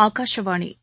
ஆகாஷவாணி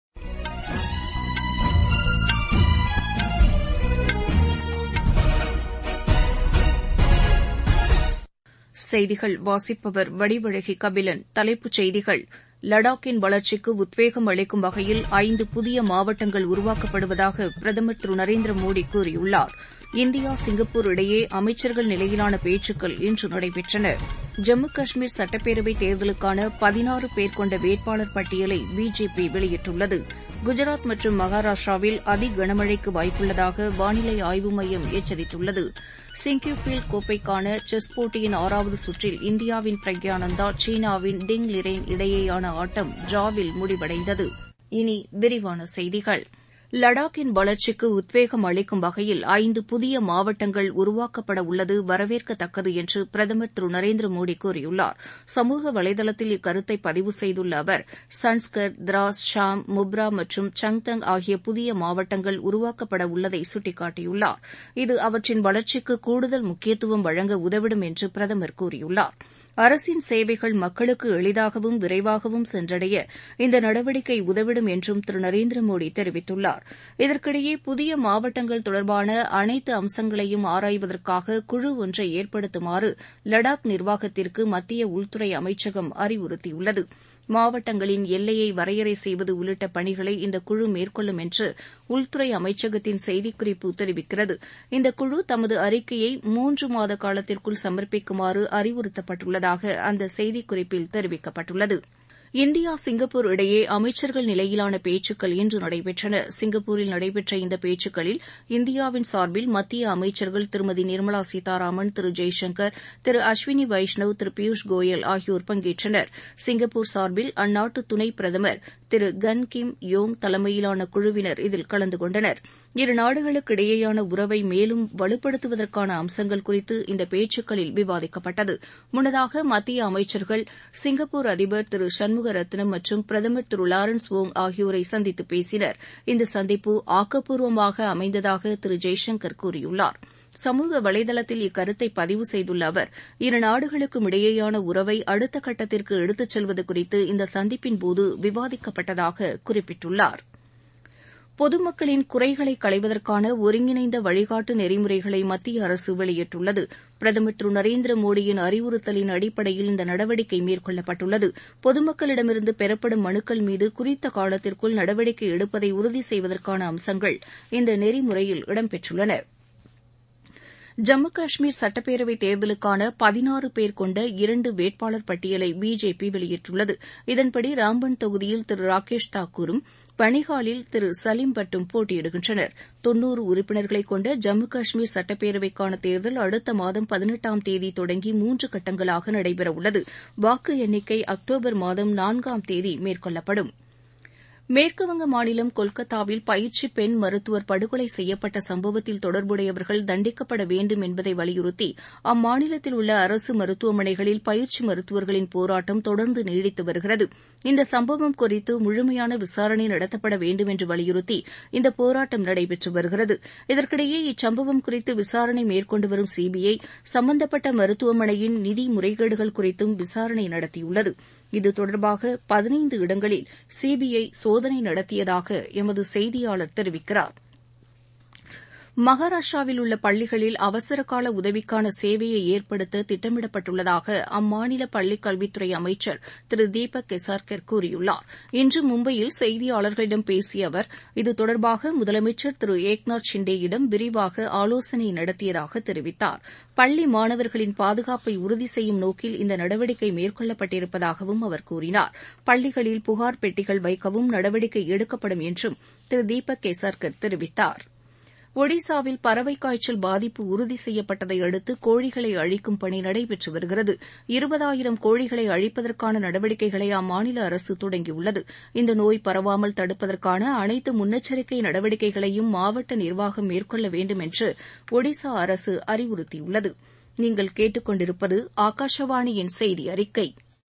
செய்திகள் வாசிப்பவர் வடிவழகி கபிலன் தலைப்புச் செய்திகள் லடாக்கின் வளர்ச்சிக்கு உத்வேகம் அளிக்கும் வகையில் ஐந்து புதிய மாவட்டங்கள் உருவாக்கப்படுவதாக பிரதமர் திரு நரேந்திர மோடி கூறியுள்ளார் இந்தியா சிங்கப்பூர் இடையே அமைச்சர்கள் நிலையிலான பேச்சுக்கள் இன்று நடைபெற்றன ஜம்மு காஷ்மீர் சட்டப்பேரவைத் தேர்தலுக்கான பதினாறு பேர் கொண்ட வேட்பாளர் பட்டியலை பிஜேபி வெளியிட்டுள்ளது குஜராத் மற்றும் மகாராஷ்டிராவில் அதி கனமழைக்கு வாய்ப்புள்ளதாக வானிலை ஆய்வு மையம் எச்சரித்துள்ளது சிங்கிஃபீல்ட் கோப்பைக்கான செஸ் போட்டியின் ஆறாவது சுற்றில் இந்தியாவின் பிரக்யானந்தா சீனாவின் டிங் லிரேன் இடையேயான ஆட்டம் டிராவில் முடிவடைந்தது இனி விரிவான செய்திகள் லடாக்கின் வளர்ச்சிக்கு உத்வேகம் அளிக்கும் வகையில் ஐந்து புதிய மாவட்டங்கள் உருவாக்கப்பட உள்ளது வரவேற்கத்தக்கது என்று பிரதமர் திரு நரேந்திர மோடி கூறியுள்ளார் சமூக வலைதளத்தில் இக்கருத்தை பதிவு செய்துள்ள அவர் சன்ஸ்கர் திராஸ் ஷாம் முப்ரா மற்றும் சங்தங் ஆகிய புதிய மாவட்டங்கள் உருவாக்கப்பட உள்ளதை சுட்டிக்காட்டியுள்ளார் இது அவற்றின் வளர்ச்சிக்கு கூடுதல் முக்கியத்துவம் வழங்க உதவிடும் என்று பிரதமர் கூறியுள்ளார் அரசின் சேவைகள் மக்களுக்கு எளிதாகவும் விரைவாகவும் சென்றடைய இந்த நடவடிக்கை உதவிடும் என்றும் திரு நரேந்திர மோடி தெரிவித்துள்ளார் இதற்கிடையே புதிய மாவட்டங்கள் தொடர்பான அனைத்து அம்சங்களையும் ஆராய்வதற்காக குழு ஒன்றை ஏற்படுத்துமாறு லடாக் நிர்வாகத்திற்கு மத்திய உள்துறை அமைச்சகம் அறிவுறுத்தியுள்ளது மாவட்டங்களின் எல்லையை வரையறை செய்வது உள்ளிட்ட பணிகளை இந்த குழு மேற்கொள்ளும் என்று உள்துறை அமைச்சகத்தின் செய்திக்குறிப்பு தெரிவிக்கிறது இந்த குழு தமது அறிக்கையை மூன்று மாத காலத்திற்குள் சமர்ப்பிக்குமாறு அறிவுறுத்தப்பட்டுள்ளதாக அந்த செய்திக்குறிப்பில் தெரிவிக்கப்பட்டுள்ளது இந்தியா சிங்கப்பூர் இடையே அமைச்சர்கள் நிலையிலான பேச்சுக்கள் இன்று நடைபெற்றன சிங்கப்பூரில் நடைபெற்ற இந்த பேச்சுக்களில் இந்தியாவின் சார்பில் மத்திய அமைச்சர்கள் திருமதி நிர்மலா சீதாராமன் திரு ஜெய்சங்கர் திரு அஸ்வினி வைஷ்ணவ் திரு பியூஷ் கோயல் ஆகியோர் பங்கேற்றனர் சிங்கப்பூர் சார்பில் அந்நாட்டு துணை பிரதமர் திரு கன் கிம் யோங் தலைமையிலான குழுவினர் இதில் கலந்து கொண்டனர் இரு நாடுகளுக்கு இடையேயான உறவை மேலும் வலுப்படுத்துவதற்கான அம்சங்கள் குறித்து இந்த பேச்சுக்களில் விவாதிக்கப்பட்டது முன்னதாக மத்திய அமைச்சர்கள் சிங்கப்பூர் அதிபர் திரு சண்முக ரத்னம் மற்றும் பிரதமர் திரு லாரன்ஸ் வோங் ஆகியோரை சந்தித்து பேசினர் இந்த சந்திப்பு ஆக்கப்பூர்வமாக அமைந்ததாக திரு ஜெய்சங்கர் கூறியுள்ளார் சமூக வலைதளத்தில் இக்கருத்தை பதிவு செய்துள்ள அவர் இரு நாடுகளுக்கும் இடையேயான உறவை அடுத்த கட்டத்திற்கு எடுத்துச் செல்வது குறித்து இந்த சந்திப்பின்போது விவாதிக்கப்பட்டதாக குறிப்பிட்டுள்ளார் பொதுமக்களின் குறைகளை களைவதற்கான ஒருங்கிணைந்த வழிகாட்டு நெறிமுறைகளை மத்திய அரசு வெளியிட்டுள்ளது பிரதமர் திரு நரேந்திர மோடியின் அறிவுறுத்தலின் அடிப்படையில் இந்த நடவடிக்கை மேற்கொள்ளப்பட்டுள்ளது பொதுமக்களிடமிருந்து பெறப்படும் மனுக்கள் மீது குறித்த காலத்திற்குள் நடவடிக்கை எடுப்பதை உறுதி செய்வதற்கான அம்சங்கள் இந்த நெறிமுறையில் இடம்பெற்றுள்ளன ஜம்மு காஷ்மீர் சட்டப்பேரவைத் தேர்தலுக்கான பதினாறு பேர் கொண்ட இரண்டு வேட்பாளர் பட்டியலை பிஜேபி வெளியிட்டுள்ளது இதன்படி ராம்பன் தொகுதியில் திரு ராகேஷ் தாக்கூரும் பனிஹாலில் திரு சலீம் பட்டும் போட்டியிடுகின்றனர் தொன்னூறு உறுப்பினர்களைக் கொண்ட ஜம்மு காஷ்மீர் சட்டப்பேரவைக்கான தேர்தல் அடுத்த மாதம் பதினெட்டாம் தேதி தொடங்கி மூன்று கட்டங்களாக நடைபெறவுள்ளது வாக்கு எண்ணிக்கை அக்டோபர் மாதம் நான்காம் தேதி மேற்கொள்ளப்படும் மேற்குவங்க மாநிலம் கொல்கத்தாவில் பயிற்சி பெண் மருத்துவர் படுகொலை செய்யப்பட்ட சம்பவத்தில் தொடர்புடையவர்கள் தண்டிக்கப்பட வேண்டும் என்பதை வலியுறுத்தி அம்மாநிலத்தில் உள்ள அரசு மருத்துவமனைகளில் பயிற்சி மருத்துவர்களின் போராட்டம் தொடர்ந்து நீடித்து வருகிறது இந்த சம்பவம் குறித்து முழுமையான விசாரணை நடத்தப்பட வேண்டும் என்று வலியுறுத்தி இந்த போராட்டம் நடைபெற்று வருகிறது இதற்கிடையே இச்சம்பவம் குறித்து விசாரணை மேற்கொண்டு வரும் சிபிஐ சம்பந்தப்பட்ட மருத்துவமனையின் நிதி முறைகேடுகள் குறித்தும் விசாரணை நடத்தியுள்ளது இது தொடர்பாக பதினைந்து இடங்களில் சிபிஐ சோதனை நடத்தியதாக எமது செய்தியாளர் தெரிவிக்கிறார் மகாராஷ்டிராவில் உள்ள பள்ளிகளில் அவசரகால உதவிக்கான சேவையை ஏற்படுத்த திட்டமிடப்பட்டுள்ளதாக அம்மாநில பள்ளிக் கல்வித்துறை அமைச்சர் திரு தீபக் கெசார்கர் கூறியுள்ளார் இன்று மும்பையில் செய்தியாளர்களிடம் பேசிய அவர் இது தொடர்பாக முதலமைச்சர் திரு ஏக்நாத் ஷிண்டேயிடம் விரிவாக ஆலோசனை நடத்தியதாக தெரிவித்தார் பள்ளி மாணவர்களின் பாதுகாப்பை உறுதி செய்யும் நோக்கில் இந்த நடவடிக்கை மேற்கொள்ளப்பட்டிருப்பதாகவும் அவர் கூறினார் பள்ளிகளில் புகார் பெட்டிகள் வைக்கவும் நடவடிக்கை எடுக்கப்படும் என்றும் திரு தீபக் கேசர்கர் தெரிவித்தாா் ஒடிசாவில் பறவை காய்ச்சல் பாதிப்பு உறுதி செய்யப்பட்டதை அடுத்து கோழிகளை அழிக்கும் பணி நடைபெற்று வருகிறது இருபதாயிரம் கோழிகளை அழிப்பதற்கான நடவடிக்கைகளை அம்மாநில அரசு தொடங்கியுள்ளது இந்த நோய் பரவாமல் தடுப்பதற்கான அனைத்து முன்னெச்சரிக்கை நடவடிக்கைகளையும் மாவட்ட நிர்வாகம் மேற்கொள்ள வேண்டும் என்று ஒடிசா அரசு அறிவுறுத்தியுள்ளது நீங்கள் கேட்டுக்கொண்டிருப்பது ஆகாஷவாணியின் செய்தி அறிக்கை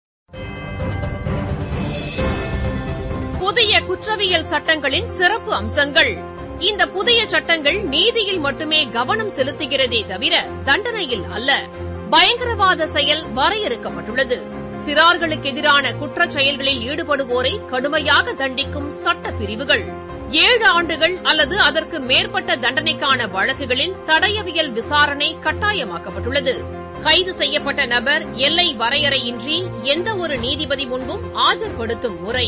புதிய குற்றவியல் சட்டங்களின் சிறப்பு அம்சங்கள் இந்த புதிய சட்டங்கள் நீதியில் மட்டுமே கவனம் செலுத்துகிறதே தவிர தண்டனையில் அல்ல பயங்கரவாத செயல் வரையறுக்கப்பட்டுள்ளது சிறார்களுக்கு எதிரான குற்றச் செயல்களில் ஈடுபடுவோரை கடுமையாக தண்டிக்கும் சட்ட பிரிவுகள் ஏழு ஆண்டுகள் அல்லது அதற்கு மேற்பட்ட தண்டனைக்கான வழக்குகளில் தடயவியல் விசாரணை கட்டாயமாக்கப்பட்டுள்ளது கைது செய்யப்பட்ட நபர் எல்லை வரையறையின்றி எந்த ஒரு நீதிபதி முன்பும் ஆஜர்படுத்தும் முறை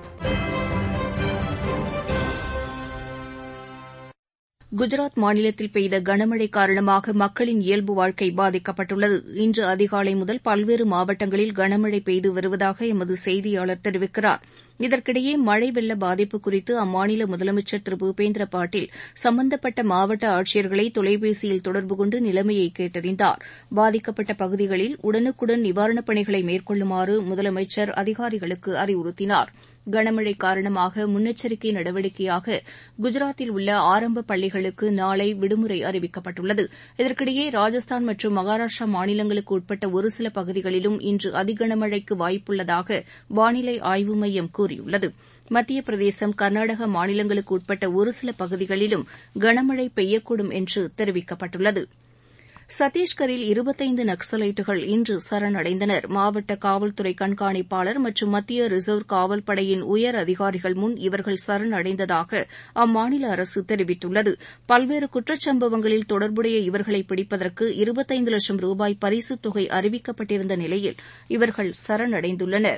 குஜராத் மாநிலத்தில் பெய்த கனமழை காரணமாக மக்களின் இயல்பு வாழ்க்கை பாதிக்கப்பட்டுள்ளது இன்று அதிகாலை முதல் பல்வேறு மாவட்டங்களில் கனமழை பெய்து வருவதாக எமது செய்தியாளர் தெரிவிக்கிறார் இதற்கிடையே மழை வெள்ள பாதிப்பு குறித்து அம்மாநில முதலமைச்சர் திரு பூபேந்திர பாட்டீல் சம்பந்தப்பட்ட மாவட்ட ஆட்சியர்களை தொலைபேசியில் தொடர்பு கொண்டு நிலைமையை கேட்டறிந்தார் பாதிக்கப்பட்ட பகுதிகளில் உடனுக்குடன் நிவாரணப் பணிகளை மேற்கொள்ளுமாறு முதலமைச்சர் அதிகாரிகளுக்கு அறிவுறுத்தினார் கனமழை காரணமாக முன்னெச்சரிக்கை நடவடிக்கையாக குஜராத்தில் உள்ள ஆரம்ப பள்ளிகளுக்கு நாளை விடுமுறை அறிவிக்கப்பட்டுள்ளது இதற்கிடையே ராஜஸ்தான் மற்றும் மகாராஷ்டிரா மாநிலங்களுக்கு உட்பட்ட ஒரு சில பகுதிகளிலும் இன்று அதிகனமழைக்கு வாய்ப்புள்ளதாக வானிலை ஆய்வு மையம் கூறியுள்ளது மத்திய பிரதேசம் கர்நாடக மாநிலங்களுக்கு உட்பட்ட ஒரு சில பகுதிகளிலும் கனமழை பெய்யக்கூடும் என்று தெரிவிக்கப்பட்டுள்ளது சத்தீஸ்கரில் இருபத்தைந்து நக்ஸலைட்டுகள் இன்று சரணடைந்தனர் மாவட்ட காவல்துறை கண்காணிப்பாளர் மற்றும் மத்திய ரிசர்வ் காவல் படையின் உயர் அதிகாரிகள் முன் இவர்கள் சரணடைந்ததாக அம்மாநில அரசு தெரிவித்துள்ளது பல்வேறு குற்றச்சம்பவங்களில் தொடர்புடைய இவர்களை பிடிப்பதற்கு இருபத்தைந்து லட்சம் ரூபாய் பரிசுத் தொகை அறிவிக்கப்பட்டிருந்த நிலையில் இவர்கள் சரணடைந்துள்ளனா்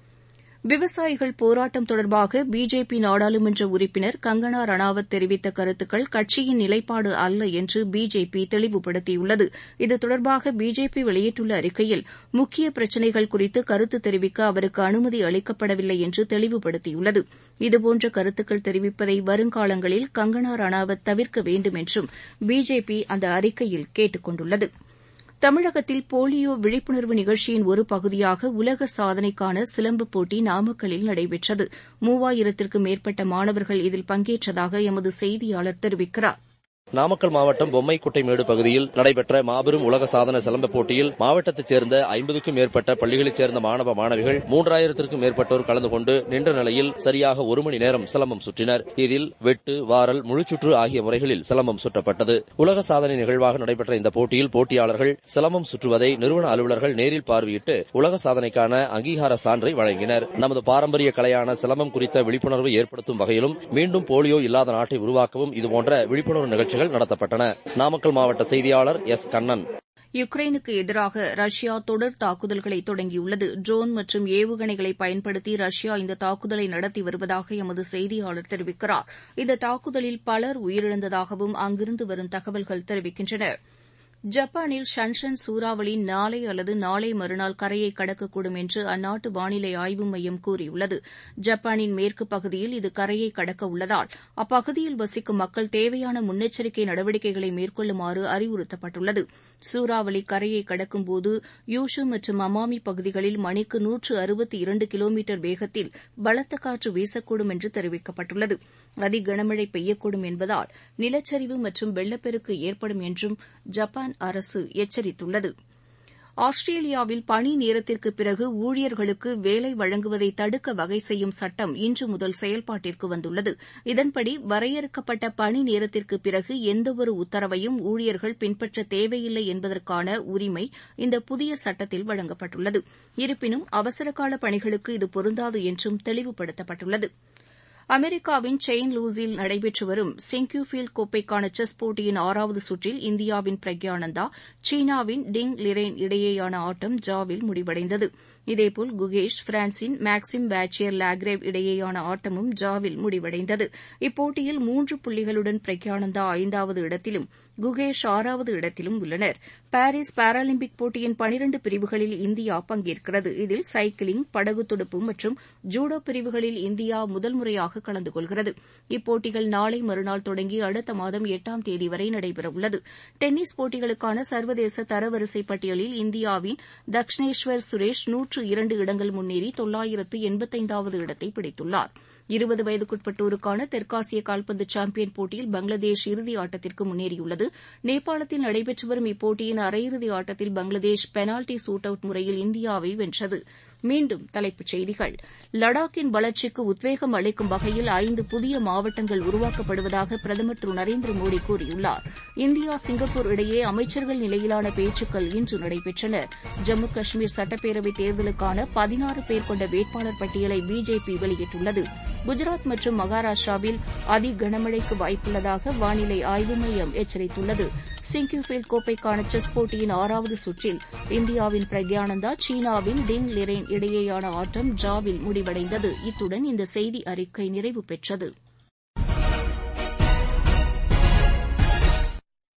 விவசாயிகள் போராட்டம் தொடர்பாக பிஜேபி நாடாளுமன்ற உறுப்பினர் கங்கனா ரணாவத் தெரிவித்த கருத்துக்கள் கட்சியின் நிலைப்பாடு அல்ல என்று பிஜேபி தெளிவுபடுத்தியுள்ளது இது தொடர்பாக பிஜேபி வெளியிட்டுள்ள அறிக்கையில் முக்கிய பிரச்சினைகள் குறித்து கருத்து தெரிவிக்க அவருக்கு அனுமதி அளிக்கப்படவில்லை என்று தெளிவுபடுத்தியுள்ளது இதுபோன்ற கருத்துக்கள் தெரிவிப்பதை வருங்காலங்களில் கங்கனா ரணாவத் தவிர்க்க வேண்டும் என்றும் பிஜேபி அந்த அறிக்கையில் கேட்டுக் கொண்டுள்ளது தமிழகத்தில் போலியோ விழிப்புணர்வு நிகழ்ச்சியின் ஒரு பகுதியாக உலக சாதனைக்கான சிலம்பு போட்டி நாமக்கல்லில் நடைபெற்றது மூவாயிரத்திற்கும் மேற்பட்ட மாணவர்கள் இதில் பங்கேற்றதாக எமது செய்தியாளர் தெரிவிக்கிறார் நாமக்கல் மாவட்டம் பொம்மைக்குட்டைமேடு பகுதியில் நடைபெற்ற மாபெரும் உலக சாதன சிலம்ப போட்டியில் மாவட்டத்தைச் சேர்ந்த ஐம்பதுக்கும் மேற்பட்ட பள்ளிகளைச் சேர்ந்த மாணவ மாணவிகள் மூன்றாயிரத்திற்கும் மேற்பட்டோர் கலந்து கொண்டு நின்ற நிலையில் சரியாக ஒரு மணி நேரம் சிலம்பம் சுற்றினர் இதில் வெட்டு வாரல் முழுச்சுற்று ஆகிய முறைகளில் சிலம்பம் சுற்றப்பட்டது உலக சாதனை நிகழ்வாக நடைபெற்ற இந்த போட்டியில் போட்டியாளர்கள் சிலம்பம் சுற்றுவதை நிறுவன அலுவலர்கள் நேரில் பார்வையிட்டு உலக சாதனைக்கான அங்கீகார சான்றை வழங்கினர் நமது பாரம்பரிய கலையான சிலம்பம் குறித்த விழிப்புணர்வு ஏற்படுத்தும் வகையிலும் மீண்டும் போலியோ இல்லாத நாட்டை உருவாக்கவும் இதுபோன்ற விழிப்புணர்வு நிகழ்ச்சிகள் நடத்தப்பட்டன நாமக்கல் மாவட்ட செய்தியாளர் எஸ் கண்ணன் யுக்ரைனுக்கு எதிராக ரஷ்யா தொடர் தாக்குதல்களை தொடங்கியுள்ளது ட்ரோன் மற்றும் ஏவுகணைகளை பயன்படுத்தி ரஷ்யா இந்த தாக்குதலை நடத்தி வருவதாக எமது செய்தியாளர் தெரிவிக்கிறார் இந்த தாக்குதலில் பலர் உயிரிழந்ததாகவும் அங்கிருந்து வரும் தகவல்கள் தெரிவிக்கின்றன ஜப்பானில் ஷன்ஷன் சூறாவளி நாளை அல்லது நாளை மறுநாள் கரையை கடக்கக்கூடும் என்று அந்நாட்டு வானிலை ஆய்வு மையம் கூறியுள்ளது ஜப்பானின் மேற்கு பகுதியில் இது கரையை கடக்க உள்ளதால் அப்பகுதியில் வசிக்கும் மக்கள் தேவையான முன்னெச்சரிக்கை நடவடிக்கைகளை மேற்கொள்ளுமாறு அறிவுறுத்தப்பட்டுள்ளது சூறாவளி கரையை கடக்கும்போது யூஷு மற்றும் அமாமி பகுதிகளில் மணிக்கு நூற்று அறுபத்தி இரண்டு கிலோமீட்டர் வேகத்தில் பலத்த காற்று வீசக்கூடும் என்று தெரிவிக்கப்பட்டுள்ளது அதி கனமழை பெய்யக்கூடும் என்பதால் நிலச்சரிவு மற்றும் வெள்ளப்பெருக்கு ஏற்படும் என்றும் ஜப்பான் அரசு எச்சரித்துள்ளது ஆஸ்திரேலியாவில் பணி நேரத்திற்கு பிறகு ஊழியர்களுக்கு வேலை வழங்குவதை தடுக்க வகை செய்யும் சட்டம் இன்று முதல் செயல்பாட்டிற்கு வந்துள்ளது இதன்படி வரையறுக்கப்பட்ட பணி நேரத்திற்கு பிறகு எந்தவொரு உத்தரவையும் ஊழியர்கள் பின்பற்ற தேவையில்லை என்பதற்கான உரிமை இந்த புதிய சட்டத்தில் வழங்கப்பட்டுள்ளது இருப்பினும் அவசரகால பணிகளுக்கு இது பொருந்தாது என்றும் தெளிவுபடுத்தப்பட்டுள்ளது அமெரிக்காவின் செயின்ட் லூஸில் நடைபெற்று வரும் சிங்க்யூஃபீல்ட் கோப்பைக்கான செஸ் போட்டியின் ஆறாவது சுற்றில் இந்தியாவின் பிரக்யானந்தா சீனாவின் டிங் லிரென் இடையேயான ஆட்டம் டிராவில் முடிவடைந்தது இதேபோல் குகேஷ் பிரான்சின் மேக்சிம் பேச்சியர் லாக்ரேவ் இடையேயான ஆட்டமும் டிராவில் முடிவடைந்தது இப்போட்டியில் மூன்று புள்ளிகளுடன் பிரக்யானந்தா ஐந்தாவது இடத்திலும் குகேஷ் ஆறாவது இடத்திலும் உள்ளனர் பாரிஸ் பாராலிம்பிக் போட்டியின் பனிரண்டு பிரிவுகளில் இந்தியா பங்கேற்கிறது இதில் சைக்கிளிங் படகு துடுப்பு மற்றும் ஜூடோ பிரிவுகளில் இந்தியா முதல் முறையாக கலந்து கொள்கிறது இப்போட்டிகள் நாளை மறுநாள் தொடங்கி அடுத்த மாதம் எட்டாம் தேதி வரை நடைபெறவுள்ளது டென்னிஸ் போட்டிகளுக்கான சர்வதேச தரவரிசை பட்டியலில் இந்தியாவின் தக்ஷனேஸ்வர் சுரேஷ் நூற்று இரண்டு இடங்கள் முன்னேறி தொள்ளாயிரத்து எண்பத்தைந்தாவது இடத்தை பிடித்துள்ளார் இருபது வயதுக்குட்பட்டோருக்கான தெற்காசிய கால்பந்து சாம்பியன் போட்டியில் பங்களாதேஷ் இறுதி ஆட்டத்திற்கு முன்னேறியுள்ளது நேபாளத்தில் நடைபெற்று வரும் இப்போட்டியின் அரையிறுதி ஆட்டத்தில் பங்களாதேஷ் பெனால்டி சூட் அவுட் முறையில் இந்தியாவை வென்றது மீண்டும் தலைப்புச் செய்திகள் லடாக்கின் வளர்ச்சிக்கு உத்வேகம் அளிக்கும் வகையில் ஐந்து புதிய மாவட்டங்கள் உருவாக்கப்படுவதாக பிரதமர் திரு நரேந்திர மோடி கூறியுள்ளார் இந்தியா சிங்கப்பூர் இடையே அமைச்சர்கள் நிலையிலான பேச்சுக்கள் இன்று நடைபெற்றன ஜம்மு காஷ்மீர் சட்டப்பேரவைத் தேர்தலுக்கான பதினாறு பேர் கொண்ட வேட்பாளர் பட்டியலை பிஜேபி வெளியிட்டுள்ளது குஜராத் மற்றும் மகாராஷ்டிராவில் அதி கனமழைக்கு வாய்ப்புள்ளதாக வானிலை ஆய்வு மையம் எச்சரித்துள்ளது சிங்கிஃபீல்ட் கோப்பைக்கான செஸ் போட்டியின் ஆறாவது சுற்றில் இந்தியாவின் பிரக்யானந்தா சீனாவின் டிங் லிரேன் இடையேயான ஆட்டம் டிராவில் முடிவடைந்தது இத்துடன் இந்த செய்தி அறிக்கை நிறைவு பெற்றது